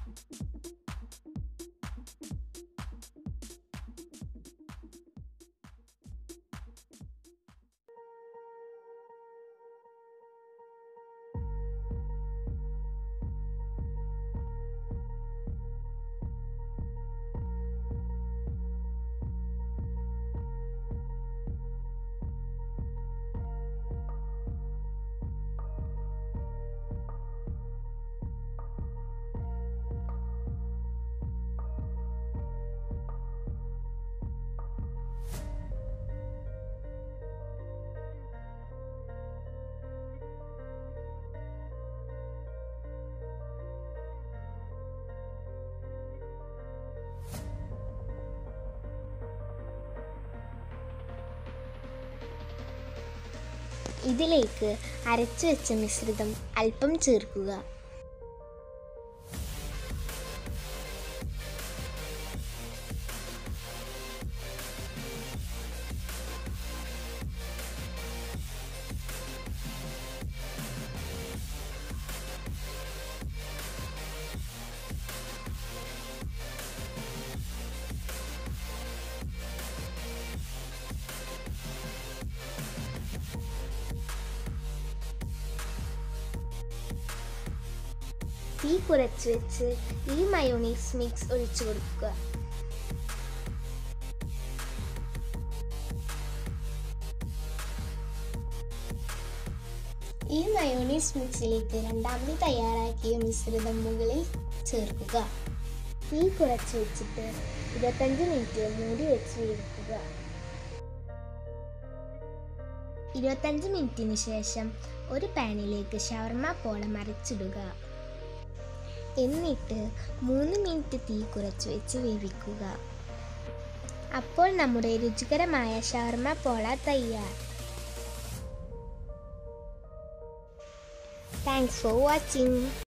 ഇതിലേക്ക് അരച്ചു വെച്ച മിശ്രിതം അല്പം ചേർക്കുക തീ കുറച്ച് വെച്ച് ഈ മയോണീസ് മിക്സ് ഒഴിച്ചു കൊടുക്കുക ഈ മയോണീസ് മിക്സിലേക്ക് രണ്ടാമത് തയ്യാറാക്കിയ മിശ്രിതം മുകളിൽ ചേർക്കുക തീ കുറച്ച് വെച്ചിട്ട് ഇരുപത്തഞ്ച് മിനിറ്റ് മൂടി വെച്ച് വേവിക്കുക ഇരുപത്തഞ്ച് മിനിറ്റിന് ശേഷം ഒരു പാനിലേക്ക് ഷവർമ പോള മറിച്ചിടുക എന്നിട്ട് മൂന്ന് മിനിറ്റ് തീ കുറച്ച് വെച്ച് വേവിക്കുക അപ്പോൾ നമ്മുടെ രുചികരമായ ഷവർമ പോള തയ്യാർ താങ്ക്സ് ഫോർ വാച്ചിങ്